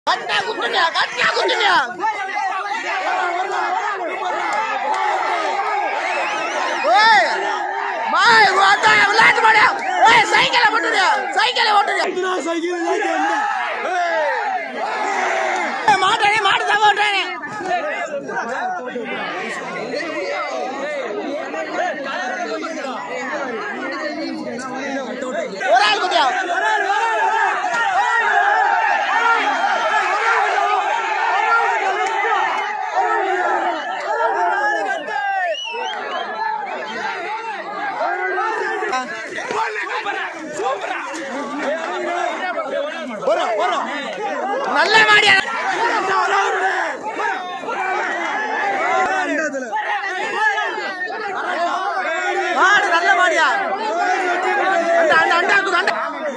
கட்டா குத்துங்க கட்டா குத்துங்க ஓய் மாய் வாடா விளையாட்டு மாடியா ஓய் சைக்கிளை ஓட்டுறியா சைக்கிளை ஓட்டுறியா மாட்டானே மாட்டு தான் ஓட்டுறானே ஒரு ஆள் குத்தியா வரும் வரும் நல்ல மாடியா மாடு நல்ல மாடியா அந்த அந்த அண்டா குடு அண்டா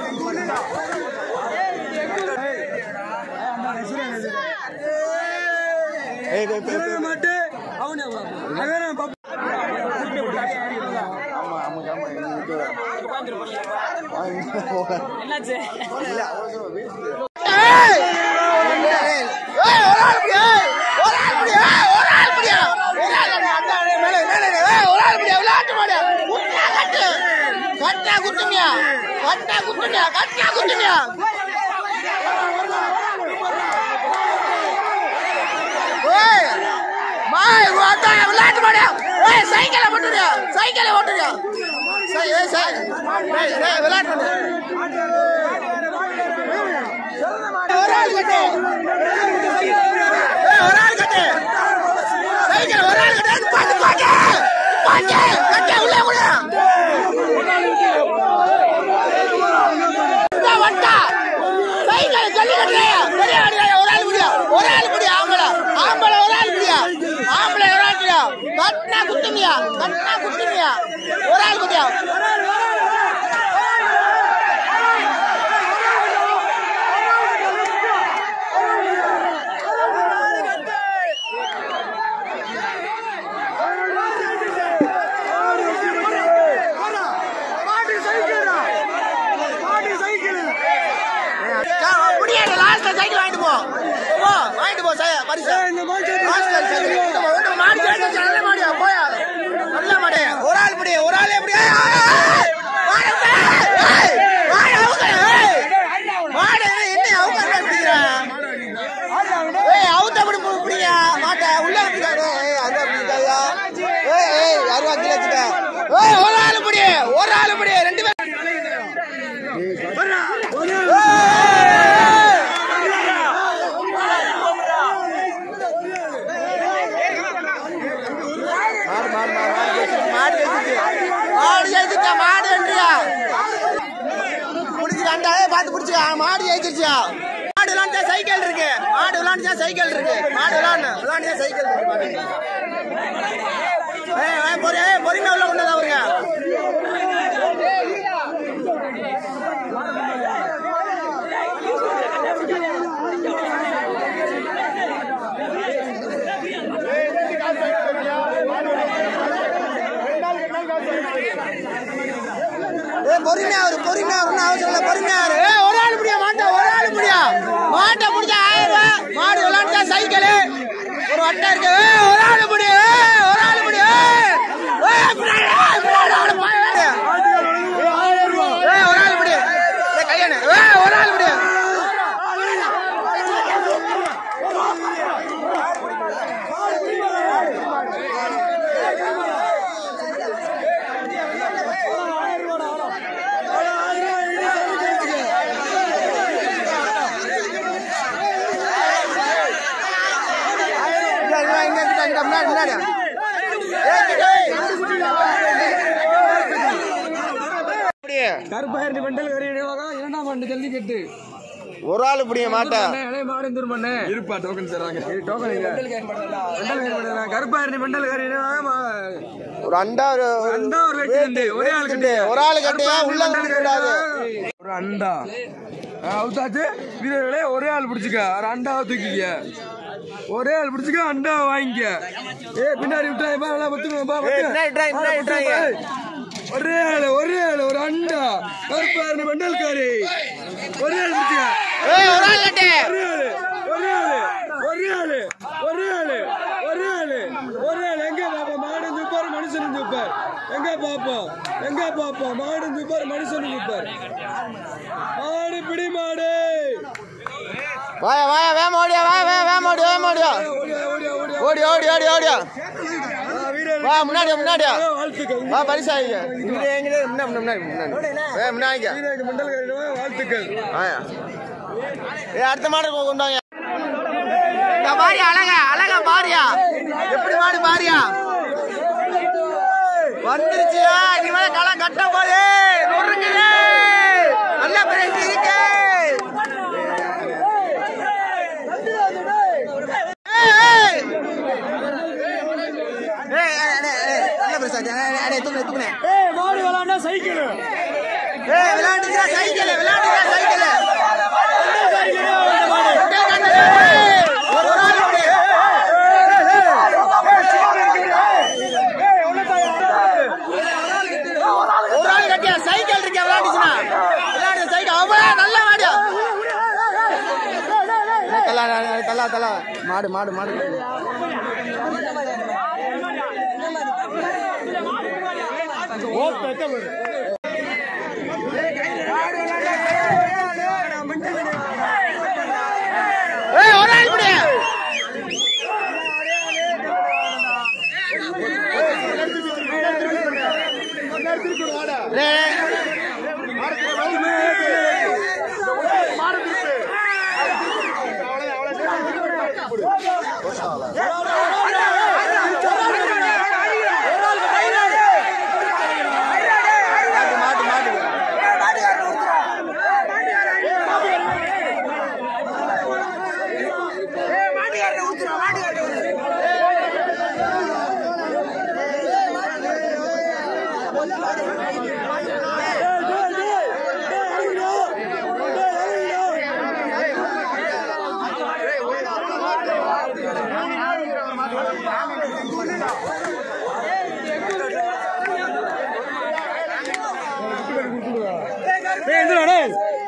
ஏய்! ஏய், ஒரு ஆள் புடி, ஏய்! ஒரு ஆள் புடி, ஏய்! ஒரு ஆள் புடியா! ஒரு ஆள் புடி, அண்டா, ஏய், மேலே, மேலே, ஏய், ஒரு ஆள் புடியா, விளையாட்டு மாடியா! குட்டியா கட்டு! கட்டா குத்துமியா கட்டா குத்துமியா கட்டா குத்துமியா ஏய் மாய் வாடா விளையாட்டு மாடியா ஏய் சைக்கிளை ஓட்டுறியா சைக்கிளை ஓட்டுறியா சை ஏய் சை ஏய் ஏய் விளையாட்டு மாடியா ஒரு ஆள் கட்டு ஏய், ஒரு ஆள் கட்டு சைக்கிள் ஒரு ஆள் கட்டு பாட்டு பாட்டு பாட்டு கட்டு உள்ள உள்ள இந்தா வட்டா சைக்கிள் சொல்லி கட்டுறியா பெரிய கட்டுறியா ஒரு ஆள் முடியா ஒரு ஆள் முடியா ஆம்பளை ஆம்பளை ஒரு ஆள் முடியா ஆம்பளை ஒரு ஆள் முடியா கட்டினா குத்துமியா கட்டினா குத்துமியா ஒரு ஆள் குத்தியா முடியாது லாஸ்ட்ல சைக்கிள் வாங்கிட்டு போ போ வாங்கிட்டு போ சை- பரிசு லாஸ்ட்ல சைக்கிள் இந்த மா- இந்த மாடு ஜெயிச்சிருச்சு, நல்ல மாடியா போயா நல்ல மாடு ஒரு ஆள் முடி ஒரு ஆள் எப்படி ஏய், ஏய், ஏய், மாடு விட்டு, ஏய், மாடு அவுக்க, ஏய். மாடு என்ன என்ன அவுக்க பிடிக்கிறேன் ஏய் அவுத்த அப்படி பு- பிடிங்க மாட்டை உள்ள பிடிக்காது ஏய் அது பிடிக்காதா ஏய் ஏய் அருவா கீழே வச்சுக்க ஏய் ஒரு ஆள் முடி ஒரு ஆள் முடி ரெண்டு பேரும் மாடு மாடு மாடு மாடு ஜெயிச்சிச்சு. மாடு ஜெயிச்சிச்சா மாடு என்றியா புடிச்சு கண்டாலே பார்த்து புடிச்சு மாடு ஜெயிச்சிருச்சா மாடு விளாண்டா சைக்கிள் இருக்கு மாடு விளாண்டுச்சா சைக்கிள் இருக்கு மாடு விளாண்டு விளாண்டுச்சா சைக்கிள் இருக்கு மாடு. ஏய், ஏய், பொறு- ஏய், பொறுமையா உள்ள கொண்டு வந்து அவருங்க ஏய், பொறுமையா அவரு பொறுமையா ஒன்றும் அவசரம் இல்லை பொறுமையா அவரு ஏய், ஒரு ஆள் முடியா மாட்டா ஒரு ஆள் முடியா மாட்டை முடிஞ்சா ஆயிரம் ரூபாய் மாடு விளாண்டா சைக்கிள் ஒரு வட்டம் இருக்கு ஏய், ஒரு ஆள் முடியும் ஏய், ஒரு ஆள் முடியும் ஏய், ஏய், பின்னாடி, ஏய், பின்னாடி ஆளு போய் வேறு. ஏய், ஒரு ஆள் முடியும் ஏய், கையெண்ணு ஏய், ஒரு ஆள் முடியும் இங்க, இங்க, இங்க, இங்க, இங்க, முன்னாடி, முன்னாடி. ஏய், இங்க, ஏய். இப்படியே. கருப்பாயிரத்தி மண்டல் கறி இடைவாக இரண்டாம் ஆண்டு ஜல்லிக்கட்டு ஒரு ஆள் இப்படியே மாட்டா அண்ணே மாடந்தூர் மண்ணே இருப்பா டோக்கன் தர்றாங்க டோக்கன் இல்ல கருப்பாயிரத்தி மண்டல் கறி இடைவாக மா- ஒரு அண்டா ஒரு ஒரு- அண்டா ஒரு வெட்டி உண்டு. ஒரே ஆள் கட்டு ஒரு ஆள் கட்டு உள்ள மண்டல் கறி கூடாது இடைவாக ஒரு அண்டா ஆ, அவுத்தாச்சு வீரர்களே ஒரே ஆள் பிடிச்சிக்க ஒரு அண்டாவை தூக்கிக்க ஒரே ஆள் பிடிச்சிக்க அண்டாவை வாங்கிக்க ஏ பின்னாடி விட்டாய் பா நல்லா பத்துங்க பா ஏய், பின்னாடி விட்டுறாங்க, பின்னாடி விட்டுறாங்க. ஒரே ஆள் ஒரே ஆள் ஒரு அண்டா கருப்பாயிரத்தி மண்டல் கறி ஒரே ஆள் பிடிச்சிக்க ஏய் ஒரு ஆள் கட்டு ஒரே ஆளு பாப்போம் எங்க பாப்போம் மாடு சூப்பர் மனுஷன் சூப்பர் மாடு பிடி மாடு வாயா வாயா வேம ஓடியா வாயா வே வேம ஓடி வேம ஓடியா ஓடியா ஓடியா ஓடியா ஓடி ஓடி ஓடி ஓடியா ஆ, வீரர் வா முன்னாடியா முன்னாடியா வாழ்த்துக்கள் வா பரிசாயிங்க இங்கிட்ட எங்கிட்ட முன்னாடி முன்னாடி முன்னாடி வே முன்னாடிங்க வீரருக்கு மண்டல் கட்டிடுவா வாழ்த்துக்கள் வாயா ஏ அடுத்த மாடு கொ- கொண்டு வாங்க இங்க பாரியா அழகா அழகா பாரியா எப்படி மாடு பாரியா வந்துருச்சியா நீ மேல களம் கட்ட போது நொறுங்குது நல்ல பிரைஸ் இருக்கு ஏய், ஏய். ஏய், ஏய், ஏய், ஏய், நல்ல பிரைஸ் ஆச்சு. ஏய், ஏய், ஏய், தூக்குனே, தூக்குனே. ஏய் மாடு விளாண்டா சைக்கிள் ஏய், விளையாண்டுக்கிறா சைக்கிள் விளையாண்டுக்கிறா சைக்கிள் ஒரு ஒரு ஆள் இப்படி. ஒரு ஆள் கட்டியா சைக்கிள் இருக்கியா விளையாண்டுச்சுனா விளையாடு சைக்கிள் அவன் நல்ல மாடியா தலா தலா தலா மாடு மாடு மாடு ஏய் ஒரு ஆள் இப்படி ஏய், மாட்டு மாட்டு மாட்டு ஏய் எந்திரா டேய்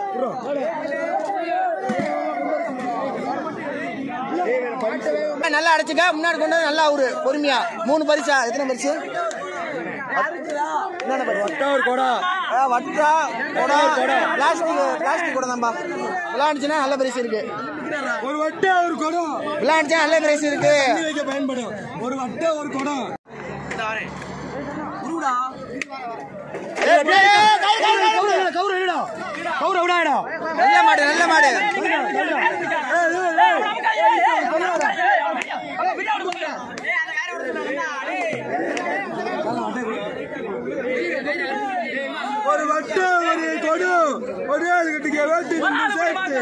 நல்லா அடைச்சுக்க முன்னாடி கொண்டு வந்து நல்லா ஒரு பொறுமையா மூணு பரிசா எத்தனை பரிசு என்னென்ன பரிசு வட்டா ஒரு கொடா ஆ, வட்டா குடம் பிளாஸ்டிக் பிளாஸ்டிக் குடம் தான்பா விளையாண்டுச்சுன்னா நல்ல பரிசு இருக்கு ஒரு வட்டா ஒரு கொடம் விளையாண்டுச்சா நல்ல பரிசு இருக்கு தண்ணி வைக்க பயன்படும் ஒரு வட்டா ஒரு கொடம் ஏய், ஏய், ஏய், கை, கை, கை, கை. கவுரு விடா கவுரு விடாடா நல்ல மாடு நல்ல மாடு ஒரு வட்டா ஒரு கொடம் ஒரே ஆள் கட்டிக்க வேட்டி சேர்த்து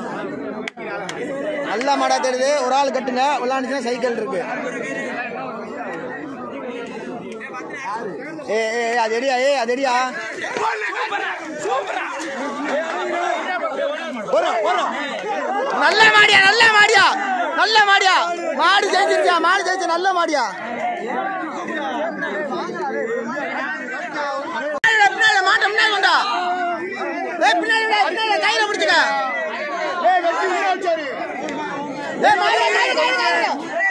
நல்ல மாடா தெரியுது ஒரு ஆள் கட்டுங்க விளையாண்டுச்சுன்னா சைக்கிள் இருக்கு ஏ ஏ அது எடியா ஏ அது எடியா வரும், வரும். நல்ல மாடியா நல்ல மாடியா நல்ல மாடியா மாடு ஜெயிச்சிருச்சா மாடு ஜெயிச்ச நல்ல மாடியா பின்னாடி மாட்ட முன்னாடி கொண்டா ஏய் பின்னாடி வா, பின்னாடி வா, கையில பிடிச்சுக்க ஏய் மாடு கையில கையில கையில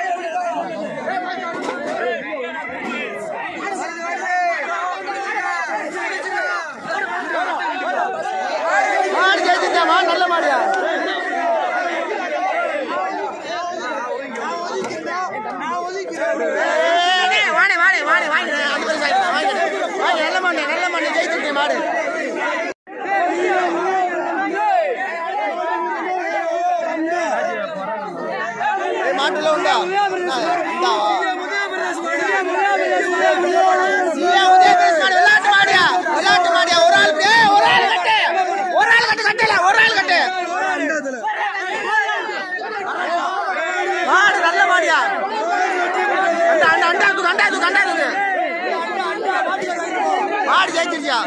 மாடு ஜெயிச்சிருச்சா மாடு நல்ல மாடியா ஏய், வாணி, வாணி, வாணி, வாங்கி, அது பெருசா இருக்கு, வாங்கி, வாங்கி, நல்ல மாடு நல்ல மாடு ஜெயிச்சிருச்சு மாடு ஏய், மாட்டுல உண்டா இந்தா, வா. இல்ல, உதயபிரதேஷ் மாடு, விளையாட்டு மாடியா விளையாட்டு மாடியா ஒரு ஆள் இப்படி, ஏய், ஒரு ஆள் கட்டு ஒரு ஆள் கட்டு கட்டல ஒரு ஆள் கட்டு மாடு நல்ல மாடியா அந்த அந்த அண்டா தூக்கு அண்டா தூக்கு அண்டா தூக்கு மாடு ஜெயிச்சிருச்சியா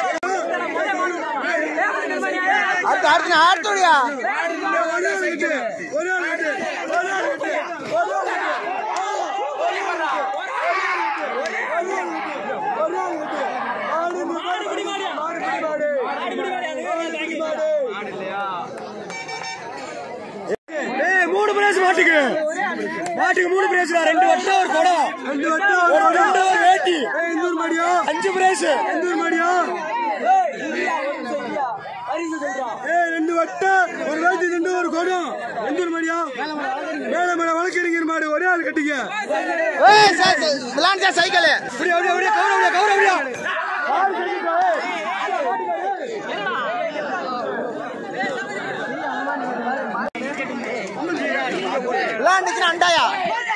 அடுத்து அடுத்து அடுத்தோடியா ஒரு ஆள் விட்டு ஒரு ஆள் விட்டு ஒரு ஆள் விட்டு ஏய் மூணு பிரைஸ் மாட்டுக்கு மாட்டுக்கு மூணு பிரைஸ் ரெண்டு வட்டம் ஒரு குடம் ரெண்டு வட்டம் ஒரு ஒரு குடம். ரெண்டு ஒரு வேட்டி ஏய், இந்தூர் மாடியா அஞ்சு பிரைஸ் இந்தூர் மாடியா ஏய் ரெண்டு வட்டம் ஒரு வேட்டி ரெண்டு ஒரு குடம் எந்தூர் மாடியா மேல மேல வழக்கறிஞர் மாடு ஒரே ஆள் கட்டிக்க ஏய் சை- சை- விளையாண்டா சைக்கிள் அப்படியே அப்படியே அப்படியே கௌரவ கௌரவ விளையாண்டுச்சுன்னா அண்டாயா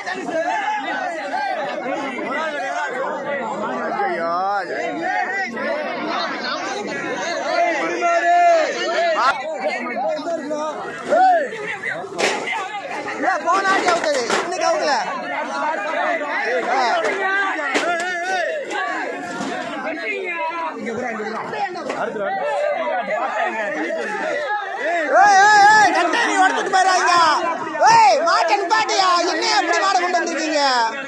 ஐயோ ஏய், போன ஆட்டி அவுத்தது இன்னைக்கு அவுக்கல ஏய் ஏய் ஏய் கட்டாணி உடச்சிட்டு போயிடாதீங்க ஏய் மாட்ட நிப்பாட்டியா என்ன எப்படி மாட கொண்டு வந்திருக்கீங்க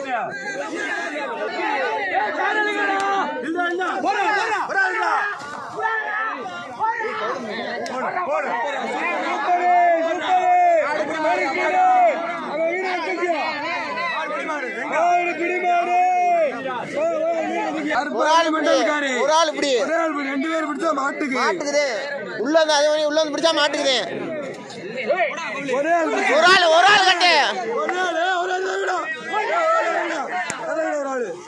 ஒரு ஆள் இப்படி ஒரு ஆள் இப்படி ஒரே ஆள் இப்படி ரெண்டு பேர் பிடிச்சா மாட்டுக்கு மாட்டுக்குது உள்ள வந்து அதே மாதிரி உள்ள வந்து பிடிச்சா மாட்டுக்குது ஒரே ஆள் பிடிச்சா ஒரு ஆள் ஒரு ஆள் கட்டு ஒரு ஆள் ஒரு ஆள் தான் விடா. ஒரு ஆள் தான் விடா. அதை விட ஒரு ஆளு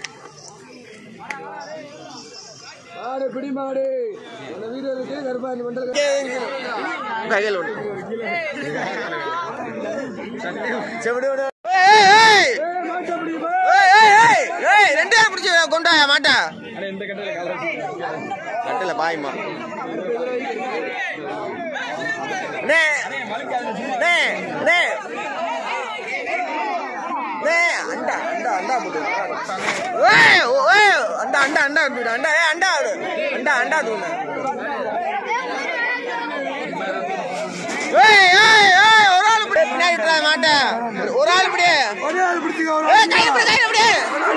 மாடு பிடி மாடு அந்த வீரருக்கு கருப்பாணி மண்டல கையில் ஒண்ணு செவிடு விடு. ஏய், ஏய், மாட்டை பிடி ஏய், ஏய், ஏய், ஏய், ரெண்டு பேரும் பிடிச்சு கொண்டு வாயா மாட்டா கட்டல பாய்மா நே நே நே நே அண்டா அண்டா அண்டா போட்டு ஏய் ஓ, ஏய் அண்டா அண்டா அண்டா தூடு அண்டா ஏய் அண்டா ஆடு அண்டா அண்டா தூடு ஏய் ஏய் ஏய் ஒரு ஆள் இப்படி பின்னாடி விட்டுறாத மாட்டா ஒரு ஆள் இப்படி ஒரே ஆள் பிடிச்சிக்க ஒரு ஏய் கையில இப்படி கையில இப்படி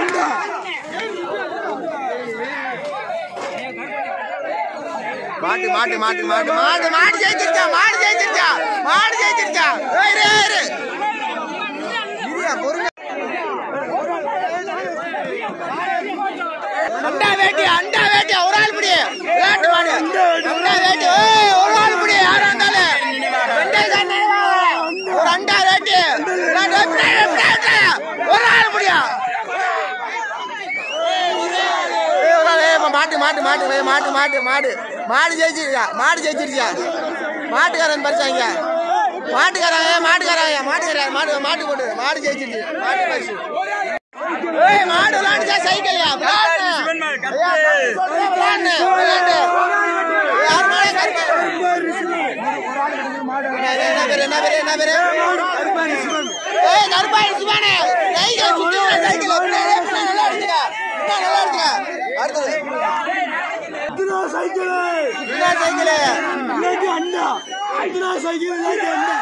மாட்டு மாட்டு மாட்டு மாட்டு மாட்டு மாடு ஜெயிச்சிருச்சா மாடு ஜெயிச்சிருச்சா மாடு ஜெயிச்சிருச்சா ஏய் இரு, இரு இரியா பொறுங்க அண்டா வேட்டி அண்டா வேட்டி ஒரு ஆள் பிடி விளையாட்டு மாடு அண்டா வேட்டி ஏய் ஒரு ஆள் பிடி யாரா இருந்தாலும் ரெண்டே கண்ணு. ஒரு அண்டா வேட்டி விளையாட்டு எப்படி, எப்படி, எப்படி? ஒரு ஆள் பிடியா ஏய், ஒரு ஆள், ஏய், மாட்டு மாட்டு மாட்டு ஏய், மாட்டு மாட்டு மாடு மாடு ஜெயிச்சிருக்கா மாடு ஜெயிச்சிருச்சா மாட்டுக்காரன் பறிச்சாங்க மாட்டுக்காரன் ஏய், மாட்டுக்காரன் ஏய், மாட்டுக்காரன் மாடு மாட்டு போட்டு மாடு ஜெயிச்சிருச்சு மாட்டு பரிசு ஏய் மாடு விளையாடுச்சா சைக்கிள்யா விளையாடு ஐயா, சொல்றேன், விளையாடு விளையாடு யார் மாடே கருப்பு என்ன பேரு என்ன பேரு என்ன பேரு ஏய் கருப்பாய் சிவானே சைக்கிள் சுத்தி சைக்கிள் பின்னாடி பின்னாடி நல்லா எடுத்துக்க பின்னாடி நல்லா எடுத்துக்க அடுத்தது இத்தனா சைக்கிள் என்ன சைக்கிள் இல்லாட்டி அண்ணா இத்தனா சைக்கிள் இல்லாட்டி அண்ணா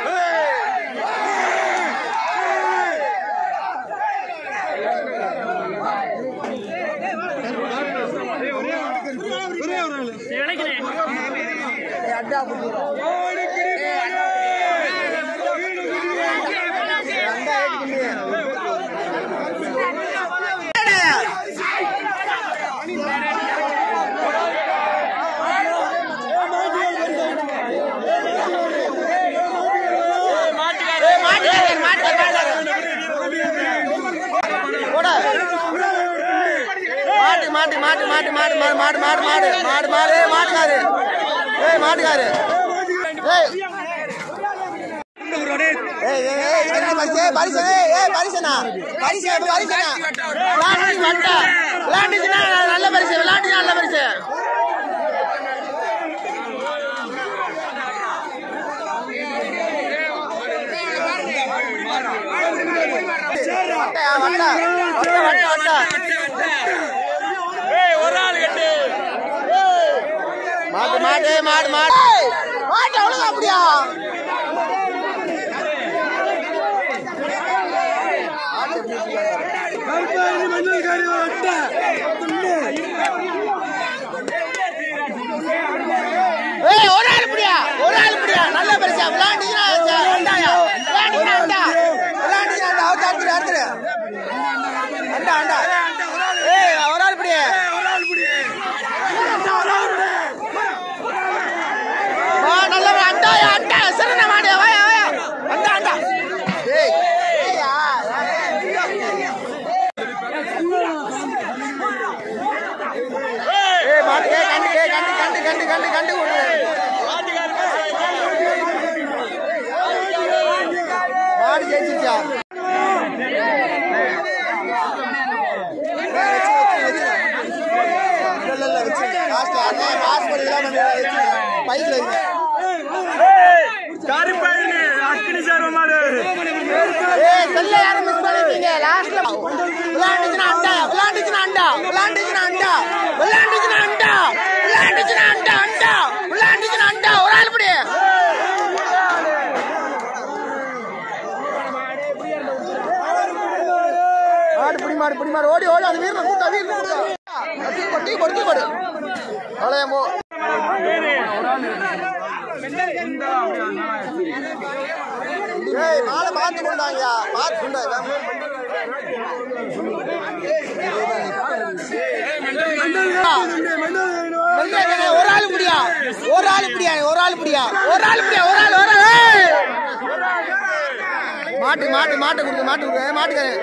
ஒரே ஒரு ஆளு மாடு பிடி மாடு வீடு பிடி ஏய், மாட்டுக்காரர், மாட்டுக்காரர், மாட்டுக்காரர். போடா. மாட்டு மாட்டு மாட்டு மாட்டு மாட்டு மாடு மாடு மாடு மாடு மாடு மாடு ஏய், மாட்டுக்காரு ஏய் மாட்டுக்காரு ஏய் ஏய் ஏய் ஏய் இது என்ன பரிசு பரிசு ஏய் ஏய் பரிசுனா பரிசு பரிசுனா விளையாண்டு வந்தா விளையாண்டுச்சுன்னா நல்ல பரிசு விளையாண்டுச்சுன்னா நல்ல பரிசு வட்டா, வட்டா, வட்டா, வட்டா, வட்டா. மாட்டு மாட்டு மாடு மாடு ஏய், மாட்டு அவ்வளவுதான் அப்படியா கருப்பாணி மஞ்சள் காரி வட்ட துண்டு ஏய் ஒரு ஆள் இப்படியா ஒரு ஆள் இப்படியா நல்ல பரிசா விளையாண்டுச்சுன்னா வந்தாயா விளையாண்டுச்சுன்னா வந்தா ஜெயிச்சிருச்சா இல்ல இல்ல வச்சு லாஸ்ட் அண்ணே பாஸ் பண்ணிடலாம் வச்சு பைக்ல இருக்கு ஏய் செல்ல யாரும் மிஸ் பண்ணிட்டீங்க லாஸ்ட்ல விளையாண்டுச்சுனா அண்டா விளையாண்டுச்சுனா அண்டா விளையாண்டுச்சுனா அண்டா விளையாண்டுச்சுனா அண்டா விளையாண்டுச்சுனா அண்டா அண்டா விளையாண்டுச்சுனா அண்டா ஒரு ஆள் படி மாடு பிடி மாடு பிடி மாடு ஓடி ஓடி அது வீரனை கூட்டா வீரனை கூட்டா டீ போடு டீ போடு டீ போடு அவ்வளோதான் போ ஏய் மாலை மாத்தி கொண்டாங்க மாத்தி கொண்டாங்க வெள்ளையக்கண்ணே, ஒரு ஆள் முடியா ஒரு ஆள் முடியா ஒரு ஆள் முடியா ஒரு ஆள் முடியா ஒரு ஆள் ஒரு ஆள் ஏய்! மாட்டு மாட்டு மாட்டு கொடுங்க மாட்டு கொடுங்க ஏய், மாட்டுக்காரே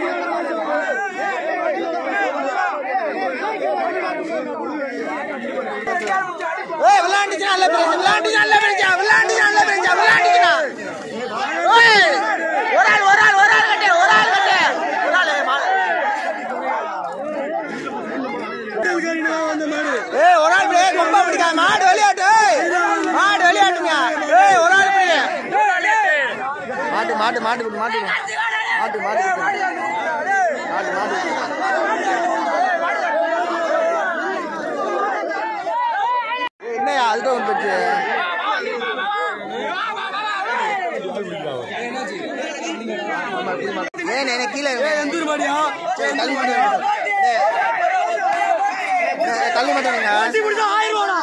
ஏய் விளையாண்டுச்சுனா நல்ல பிரைஸ் விளையாண்டுச்சுனா நல்ல பிரைஸ் விளையாண்டுச்சுனா நல்ல பிரைஸ் விளையாண்டுச்சுனா ஏய் ஒரு ஆள் ஒரு ஆள் ஒரு ஆள் கட்டு ஒரு ஆள் கட்டு ஒரு ஆள் ஏய், மா- ஏய் ஒரு ஆள் பிடி கொம்பா பிடிக்காத மாடு விளையாட்டு ஏய். மாடு விளையாட்டுங்க ஏய் ஒரு ஆள் பிடி மாட்டு மாட்டு மாட்டு விடு, மாட்டு விடு. மாட்டு மாட்டு விடு. மாட்டு மாட்டு விடு. ஏய், என்னய்யா அதுக்கு ஒரு பெற்று ஏன் என்ன கீழே எந்தூர் மாடியா சரி, தள்ளி மாட்டு ஏய், ஏய், தள்ளி மாட்டேங்க குடிச்சா ஆயிரம் ரூபாடா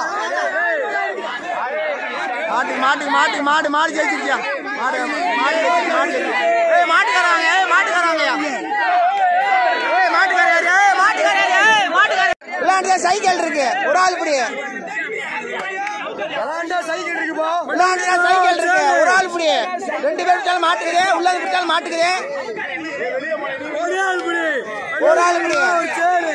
மாட்டுக்கு மாட்டுக்கு மாட்டுக்கு மாடு மாடு ஜெயிச்சிருக்கியா மாடு மாடு ஜெயிச்சிருக்கு, மாடு ஜெயிச்சிருக்கு. ஏய் மாட்டுக்காரங்க ஏய் மாட்டுக்காரங்கயா ஏய் மாட்டுக்காரர் ஏய் மாட்டுக்காரர் ஏய் மாட்டுக்காரர் விளையாண்டு சைக்கிள் இருக்கு ஒரு ஆள் இப்படி விளாண்டா சைக்கிள் இருக்குப்பா விளையாண்டு சைக்கிள் இருக்கு ஒரு ஆள் இப்படி ரெண்டு பேர் பிடிச்சாலும் மாட்டுக்குது உள்ள பிடிச்சாலும் மாட்டுக்குது ஒரே ஆள் பிடி ஒரு ஆள் இப்படி சரி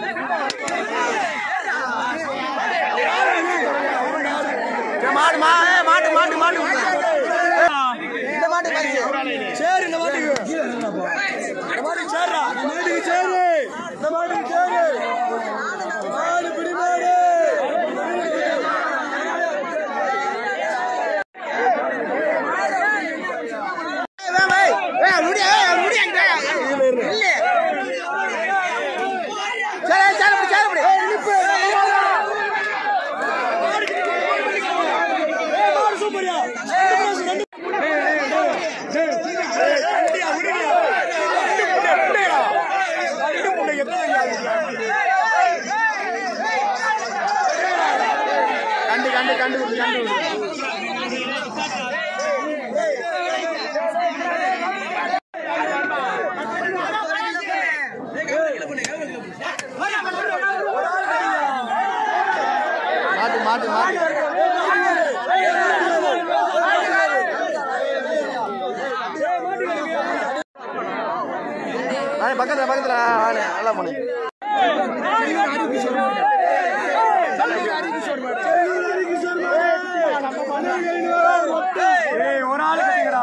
இந்த மாடு மா ஏய், மாட்டு மாட்டு மாட்டு கொடுங்க. இந்த மாட்டு பரிசு சரி இந்த மாட்டுக்கு இந்த மாட்டுக்கு சேர்றா இந்த மாட்டுக்கு சேரு இந்த மாட்டுக்கு சேரு மாடு பிடி மாடு ஏய், வேம், ஏய், ஏய், முடி, ஏய், முடி அங்க, இல்ல. சரி, சரி, இப்படி, சரி, இப்படி. ஏய், மாடு சூப்பர்யா ரெண்டு பிரைஸ், ரெண்டு ஏய், கண்டியா, விடுடியா. ரெண்டு புண்டை, புண்டைடா. ரெண்டு புண்டை, எத்தனை ஐயா? கண்டு கண்டு கண்டு குடி, கண்டு குடி. மாட்டு மாட்டு மாட்டு வாணி, பக்கத்துல பக்கத்துல வாணி, நல்லா போனி ஏய், ஒரு ஆளு கட்டிக்கடா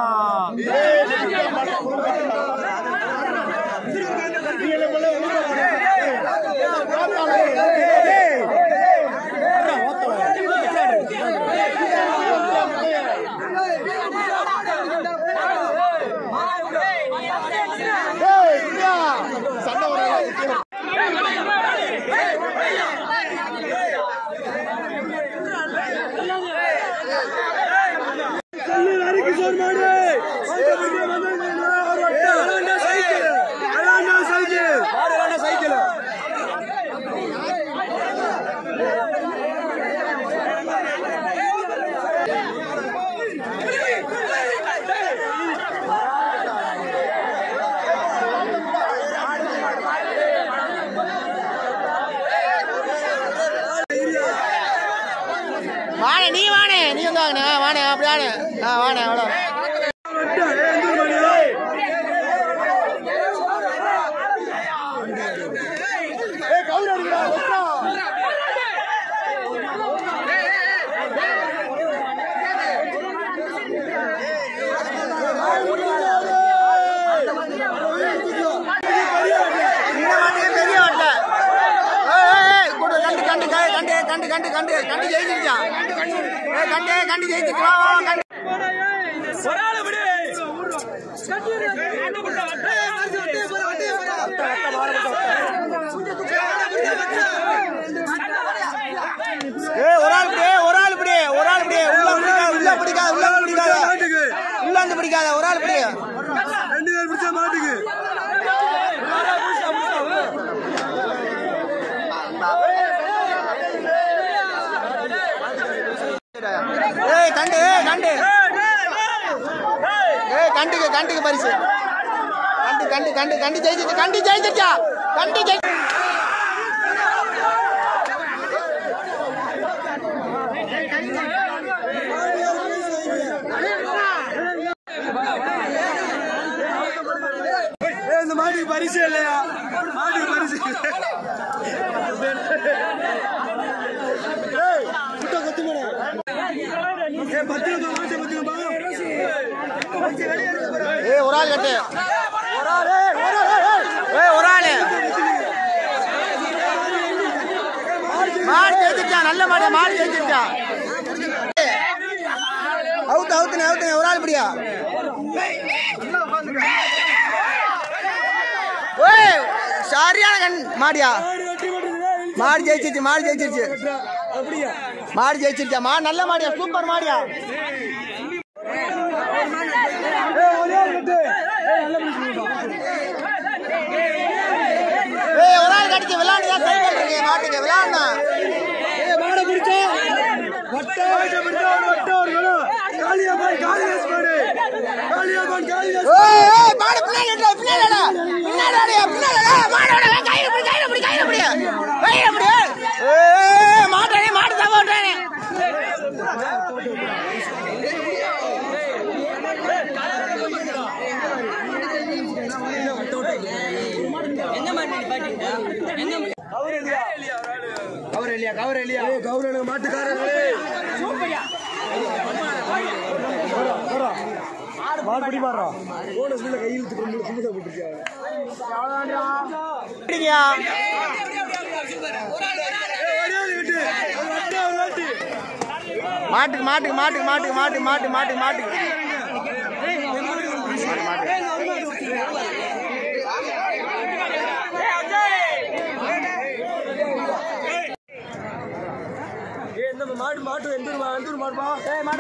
ஹரிகிஷோர் மாடு சைக்கிள் சைக்கிள் மாடு சைக்கிள் வாணே நீ வாணே நீ வந்து வாங்கண்ணே வாணே அப்படி வாணே ஆ வாணே அவ்வளோ ஏய் கண்டு கண்டு கண்டு கண்டு ஜெயிச்சிருச்சா ஏய் கண்டு கண்டு ஜெயிச்சிருச்சு வா வா கண்டு ஒரு ஆளு விடு ஏய் ஒரு ஆள் பிடி ஒரு ஆள் பிடி ஒரு ஆள் பிடி உள்ள பிடிக்காத உள்ள பிடிக்காத உள்ள வந்து பிடிக்காத மாட்டுக்கு உள்ள வந்து பிடிக்காத ஒரு ஆள் பிடி ரெண்டு பேர் பிடிச்சா மாட்டுக்கு ஏய் கண்டு ஏய் கண்டு ஏய் கண்டுக்கு கண்டுக்கு பரிசு கண்டு கண்டு கண்டு கண்டு ஜெயிச்சிருச்சு கண்டு ஜெயிச்சிருச்சா கண்டு ஜெயி ஏய், இந்த மாட்டுக்கு பரிசு இல்லையா மாட்டுக்கு பரிசு ஏய், முட்டை கொத்து போடு. ஏய், பத்து ரூபா மாட்டை பத்துக்கப்பா. ஏய் ஒரு ஆள் கட்டு ஏய் ஒரு ஆளு மாடு ஜெயிச்சிருச்சா நல்ல மாடு மாடு ஜெயிச்சிருச்சா அவுத்து அவுத்துனே அவுத்துனே ஒரு ஆள் பிடியா ஏய் சரியான கண் மாடியா மாடு ஜெயிச்சிருச்சு மாடு ஜெயிச்சிருச்சு அப்படியா மாடு ஜெயிச்சிருச்சா மாடு நல்ல மாடியா சூப்பர் மாடியா ஏய், ஒரே ஆள் கட்டு. ஏய், நல்ல பிடிச்சு போடுப்பா. ஏய் ஒரு ஆள் கடிச்சு விளையாண்டுதான் சைக்கிள் இருக்கு மாட்டுக்கு விளையாடணும் ஏய், மாடை பிடிச்சா. வட்டை வாய்ச்ச பிடிச்சா ஒரு வட்டை ஒரு கணம். காளியா பாய், காளிதாஸ் மாடு. காளியா பாய், காளிதாஸ். ஏய் ஏய் மாடு பின்னாடி எடு, பின்னாடி எடு. பின்னாடி எடு, பின்னாடி எடு. மாடோட கையில பிடி கையில பிடி கையில பிடி கையில பிடி ஏய் மாட்டானே மாட்டு தான் ஓட்டானே ஏய், கௌரவ மாட்டுக்காரர்களே. வரா, வரா. மாடு பிடி மாடுறா. போனஸ் பில்ல கையில் இழுத்து கொண்டு கும்பிட போட்டிருக்கியா? பிடிங்கயா ஏய், ஒரே ஆள் கட்டு. ஒரு வட்டை, ஒரு வாட்டி. மாட்டுக்கு மாட்டுக்கு மாட்டுக்கு மாட்டுக்கு மாட்டுக்கு மாட்டுக்கு மாட்டுக்கு மாட்டுக்கு ஏய், இந்த மாடு மாட்டு எந்த ஊர் மா- எந்த ஊர் மாடுப்பா? ஏய் மாடு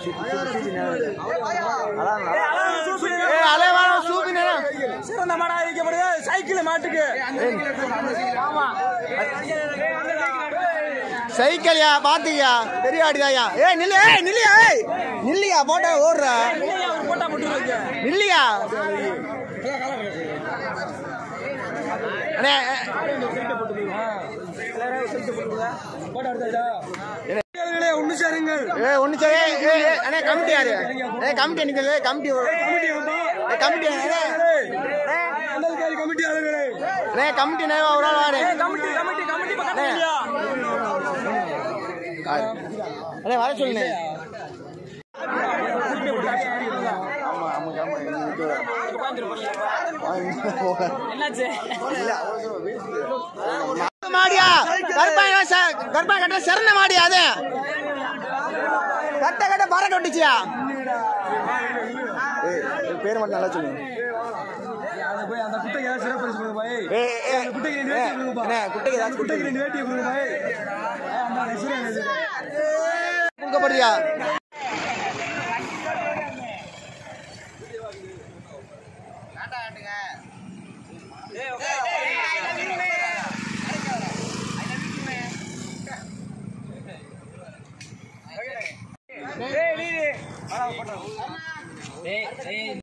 ஏய் அலைவான சூப்பினே சிறந்த மாடா அறிவிக்கப்படுது சைக்கிள் மாட்டுக்கு சைக்கிள்யா பாத்துக்கியா பெரிய ஆடிதாயா ஏய் நில்லு ஏய் நில்லியா ஏய் நில்லியா போட்டா ஓடுறா போட்டா போட்டு நில்லியா அண்ணே ஒண்ணு சேருங்கள் ஏய் ஒண்ணு சரி ஏய் ஏய், ஏய் அண்ணே கமிட்டி யாரு ஏய் கமிட்டி நிக்கல கமிட்டி கமிட்டி வாப்பா. ஏய் கமிட்டி ஏய், மண்டல்காரி கமிட்டி ஆளுங்களே அண்ணே கமிட்டி நேவா ஒரு ஆள் வாரு கமிட்டி கமிட்டி கமிட்டி அண்ணே அண்ணே வர சொல்லுண்ணே மாடியா கருப்பாய் கருப்பாய் கட்ட சிறந்த மாடியா அது கட்ட கட்ட பறக்க விட்டுச்சியா பேர் மட்டும் நல்லா சொல்லுங்க அதை போய் அந்த குட்டைக்கு ஏதாவது சிறப்பு பரிசு கொடுங்க பாய் ஏய், ஏய், அந்த குட்டைக்கு ரெண்டு வேட்டியை கொடுங்கப்பா அண்ணே, குட்டைக்கு ஏதாச்சும் குட்டைக்கு ரெண்டு வேட்டியை கொடுங்க பாய் அந்த நெசுரன் நெசுரன் கொடுக்கப்படுறியா ஏய்